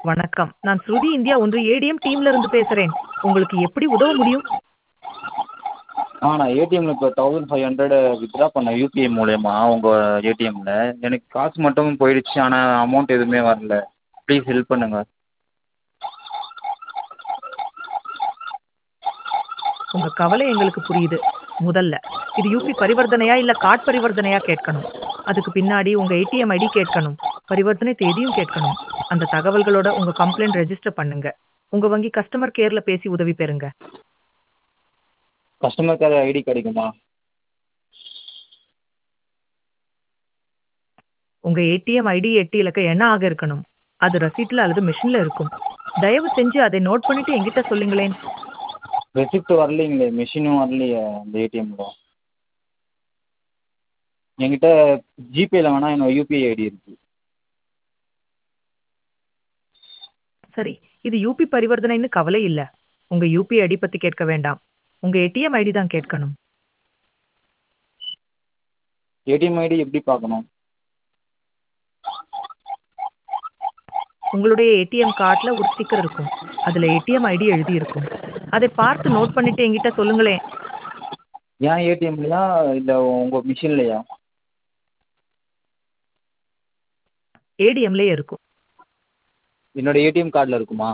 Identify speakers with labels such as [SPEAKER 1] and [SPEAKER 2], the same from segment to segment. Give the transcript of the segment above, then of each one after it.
[SPEAKER 1] வணக்கம் நான் ஸ்ருதி இந்தியா ஒன்று ஏடிஎம் டீம்ல இருந்து பேசுறேன் உங்களுக்கு எப்படி உதவ முடியும்
[SPEAKER 2] ஆ நான் ஏடிஎம்மில் இப்போ தௌசண்ட் ஃபைவ் ஹண்ட்ரடு வித்ட்ரா பண்ணேன் யூபிஐ மூலயமா உங்கள் ஏடிஎம்மில் எனக்கு காசு மட்டும் போயிடுச்சு ஆனால் அமௌண்ட் எதுவுமே வரல ப்ளீஸ் ஹெல்ப் பண்ணுங்கள்
[SPEAKER 1] உங்க கவலை எங்களுக்கு புரியுது முதல்ல இது யூபி பரிவர்த்தனையா இல்ல கார்ட் பரிவர்த்தனையா கேட்கணும் அதுக்கு பின்னாடி உங்க ஏடிஎம் ஐடி கேட்கணும் பரிவர்த்தனை தேதியும் கேட்கணும் அந்த தகவல்களோட உங்க கம்ப்ளைண்ட் ரெஜிஸ்டர் பண்ணுங்க உங்க வங்கி கஸ்டமர் கேர்ல பேசி உதவி பெறுங்க
[SPEAKER 2] கஸ்டமர் கேர் ஐடி கிடைக்குமா
[SPEAKER 1] உங்க ஏடிஎம் ஐடி எட்டு இலக்க எண்ண ஆக இருக்கணும் அது ரசீட்ல அல்லது மிஷின்ல இருக்கும் தயவு செஞ்சு அதை நோட் பண்ணிட்டு என்கிட்ட சொல்லுங்களேன்
[SPEAKER 2] ரெசிப்ட் வரலைங்களே மிஷினும் வரலையே அந்த ஏடிஎம்மில் என்கிட்ட ஜிபேயில் வேணால் என்னோட யூபிஐ ஐடி இருக்குது
[SPEAKER 1] சரி இது யூபி பரிவர்த்தனைன்னு கவலை இல்ல உங்க யூபி ஐடி பத்தி கேட்க வேண்டாம் உங்க ஏடிஎம் ஐடி தான் கேட்கணும்
[SPEAKER 2] ஏடிஎம் ஐடி எப்படி பார்க்கணும்
[SPEAKER 1] உங்களுடைய ஏடிஎம் கார்டுல ஒரு ஸ்டிக்கர் இருக்கும் அதுல ஏடிஎம் ஐடி எழுதி இருக்கும் அதை பார்த்து நோட் பண்ணிட்டு என்கிட்ட சொல்லுங்களேன்
[SPEAKER 2] ஏன் ஏடிஎம்லையா இல்லை உங்கள் மிஷின்லையா
[SPEAKER 1] ஏடிஎம்லயே இருக்கும்
[SPEAKER 2] என்னோட ஏடிஎம் கார்டில் இருக்குமா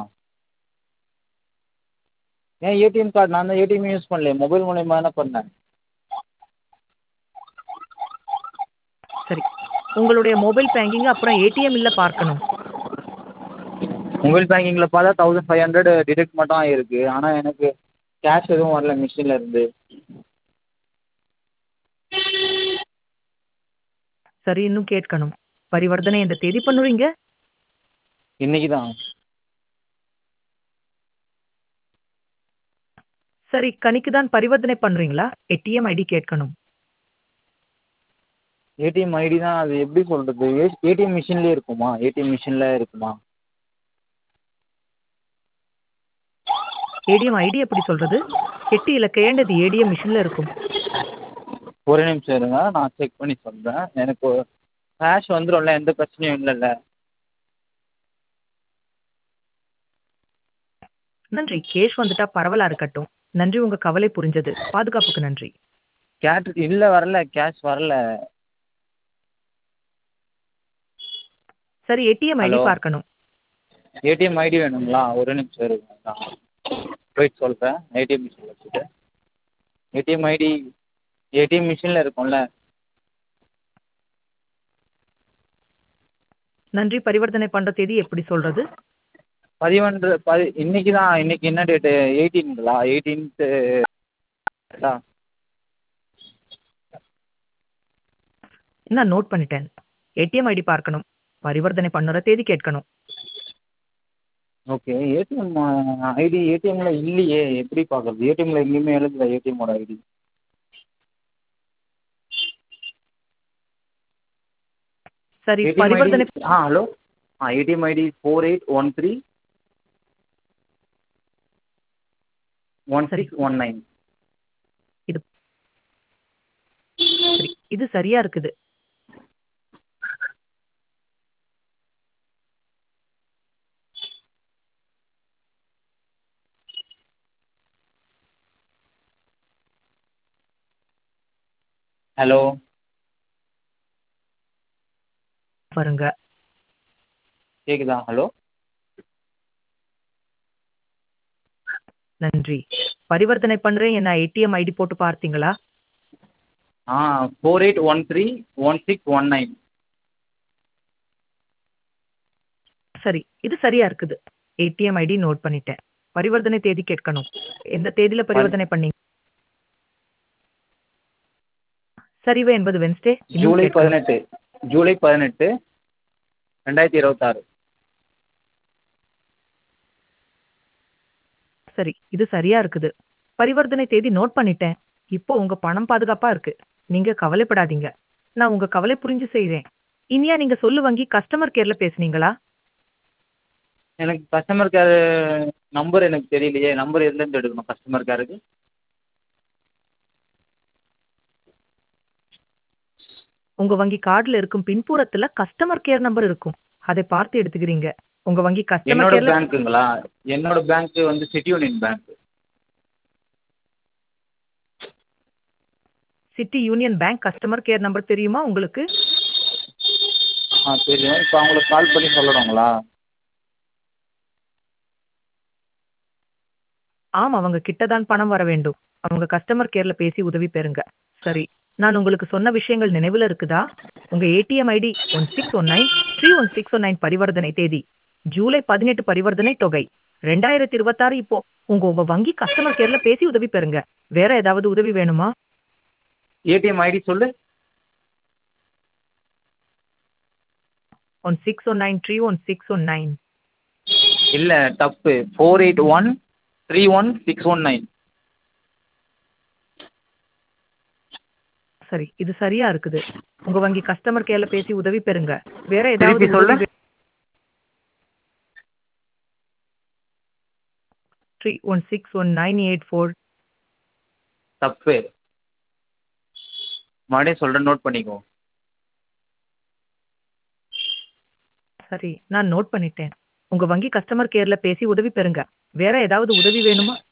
[SPEAKER 2] ஏன் ஏடிஎம் கார்டு நான் தான் ஏடிஎம் யூஸ் பண்ணல மொபைல் மூலயமா தானே பண்ணேன்
[SPEAKER 1] சரி உங்களுடைய மொபைல் பேங்கிங் அப்புறம் ஏடிஎம் இல்ல பார்க்கணும்
[SPEAKER 2] மொபைல் பேங்கிங்கில் பார்த்தா தௌசண்ட் ஃபைவ் ஹண்ட்ரட் டிடெக்ட் மட்டும் ஆகிருக்கு ஆனால் எனக்கு கேஷ் எதுவும் வரல மிஷினில் இருந்து
[SPEAKER 1] சரி இன்னும் கேட்கணும் பரிவர்த்தனை எந்த தேதி பண்ணுறீங்க
[SPEAKER 2] இன்னைக்கு தான்
[SPEAKER 1] சரி கணிக்கு தான் பரிவர்த்தனை பண்றீங்களா ஏடிஎம் ஐடி கேட்கணும்
[SPEAKER 2] ஏடிஎம் ஐடி தான் அது எப்படி சொல்கிறது ஏடிஎம் மிஷின்லேயே இருக்குமா ஏடிஎம் மிஷினில் இருக்குமா
[SPEAKER 1] ஏடிஎம் ஐடி எப்படி சொல்றது எட்டு இலக்க ஏண்டது ஏடிஎம் மிஷின்ல இருக்கும்
[SPEAKER 2] ஒரே நிமிஷம் இருங்க நான் செக் பண்ணி சொல்கிறேன் எனக்கு கேஷ் வந்துடும்ல எந்த பிரச்சனையும் இல்லைல்ல
[SPEAKER 1] நன்றி கேஷ் வந்துட்டா பரவலா இருக்கட்டும் நன்றி உங்க கவலை புரிஞ்சது பாதுகாப்புக்கு நன்றி
[SPEAKER 2] கேட் இல்லை வரல கேஷ் வரல
[SPEAKER 1] சரி ஏடிஎம் ஐடி
[SPEAKER 2] Hello.
[SPEAKER 1] பார்க்கணும்
[SPEAKER 2] ஏடிஎம் ஐடி வேணுங்களா ஒரு நிமிஷம் இருங்க நான் போயிட்டு சொல்கிறேன் ஏடிஎம் மிஷின் வச்சுட்டு ஏடிஎம் ஐடி ஏடிஎம் மிஷினில் இருக்கும்ல
[SPEAKER 1] நன்றி பரிவர்த்தனை பண்ற தேதி எப்படி சொல்றது
[SPEAKER 2] பதிவொன்று பதி இன்னைக்கு தான் இன்னைக்கு என்ன டேட்டு எயிட்டீன்ங்களா எயிட்டீன்த்து
[SPEAKER 1] நான் நோட் பண்ணிட்டேன் ஏடிஎம் ஐடி பார்க்கணும் பரிவர்த்தனை பண்ணுற தேதி கேட்கணும்
[SPEAKER 2] ஓகே ஏடிஎம் ஐடி ஏடிஎம்ல இல்லையே எப்படி பார்க்குறது ஏடிஎம்ல எங்கேயுமே எழுதல ஏடிஎம்மோட ஐடி
[SPEAKER 1] சரி
[SPEAKER 2] ஏடிஎம்
[SPEAKER 1] பரிவர்த்தனை
[SPEAKER 2] ஐடி ஆ ஹலோ ஆ ATM ID four eight one three one
[SPEAKER 1] சரி.
[SPEAKER 2] சிக்ஸ் ஒன் நைன்
[SPEAKER 1] சரி இது சரியா இருக்குது
[SPEAKER 2] ஹலோ
[SPEAKER 1] பாருங்க
[SPEAKER 2] கேக்குதா ஹலோ
[SPEAKER 1] நன்றி பரிவர்த்தனை பண்றேன் என்ன ஏடிஎம் ஐடி போட்டு பார்த்தீங்களா
[SPEAKER 2] ஆ four eight one three one six one nine
[SPEAKER 1] சரி இது சரியா இருக்குது ஏடிஎம் ஐடி நோட் பண்ணிட்டேன் பரிவர்த்தனை தேதி கேட்கணும் எந்த தேதியில பரிவர்த்தனை பண்ணீங்க சரிவு என்பது வென்ஸ்டே இன்னும்
[SPEAKER 2] ஜூலை
[SPEAKER 1] கேட்கணும்.
[SPEAKER 2] பதினெட்டு ஜூலை பதினெட்டு ரெண்டாயிரத்தி இருபத்தாறு
[SPEAKER 1] சரி இது சரியா இருக்குது பரிவர்த்தனை தேதி நோட் பண்ணிட்டேன் இப்போ உங்க பணம் பாதுகாப்பா இருக்கு நீங்க கவலைப்படாதீங்க நான் உங்க கவலை புரிஞ்சு செய்றேன் இனியா நீங்க சொல்லு வங்கி கஸ்டமர் கேர்ல பேசுனீங்களா
[SPEAKER 2] எனக்கு கஸ்டமர் கேர் நம்பர் எனக்கு தெரியலையே நம்பர் எதுலேருந்து எடுக்கணும் கஸ்டமர் கேருக்கு
[SPEAKER 1] உங்க வங்கி கார்டுல இருக்கும் பின்புறத்துல கஸ்டமர் கேர் நம்பர் இருக்கும் அதை பார்த்து எடுத்துக்கிறீங்க உங்க வங்கி கஸ்டமர்
[SPEAKER 2] என்னோட
[SPEAKER 1] கேர்ல
[SPEAKER 2] பேங்க்குங்களா என்னோட பேங்க்கு வந்து city union bank
[SPEAKER 1] city union bank customer care number தெரியுமா உங்களுக்கு
[SPEAKER 2] ஆ தெரியும் இப்போ அவங்களுக்கு கால் பண்ணி சொல்லணுங்களா
[SPEAKER 1] ஆம் அவங்க கிட்ட தான் பணம் வர வேண்டும் அவங்க கஸ்டமர் கேர்ல பேசி உதவி பெறுங்க சரி நான் உங்களுக்கு சொன்ன விஷயங்கள் நினைவுல இருக்குதா உங்க ATM ID one six one nine three one six one nine பரிவர்த்தனை தேதி ஜூலை பதினெட்டு பரிவர்த்தனை தொகை ரெண்டாயிரத்தி இருபத்தாறு இப்போ உங்க உங்க வங்கி கஸ்டமர் கேர்ல பேசி உதவி பெறுங்க வேற ஏதாவது உதவி வேணுமா
[SPEAKER 2] ஏடிஎம் ஐடி சொல்லு
[SPEAKER 1] one six one nine three one six one nine
[SPEAKER 2] இல்லை தப்பு four eight one three one six one nine
[SPEAKER 1] சரி இது சரியா இருக்குது உங்க வங்கி கஸ்டமர் கேர்ல பேசி உதவி பெறுங்க வேற
[SPEAKER 2] திருப்பி
[SPEAKER 1] ஏதாவது
[SPEAKER 2] சொல்லு.
[SPEAKER 1] Three one six one nine eight four
[SPEAKER 2] தப்பு மறுபடியும் சொல்கிறேன் நோட் பண்ணிக்கோ
[SPEAKER 1] சரி நான் நோட் பண்ணிட்டேன் உங்க வங்கி கஸ்டமர் கேர்ல பேசி உதவி பெறுங்க வேற ஏதாவது உதவி வேணுமா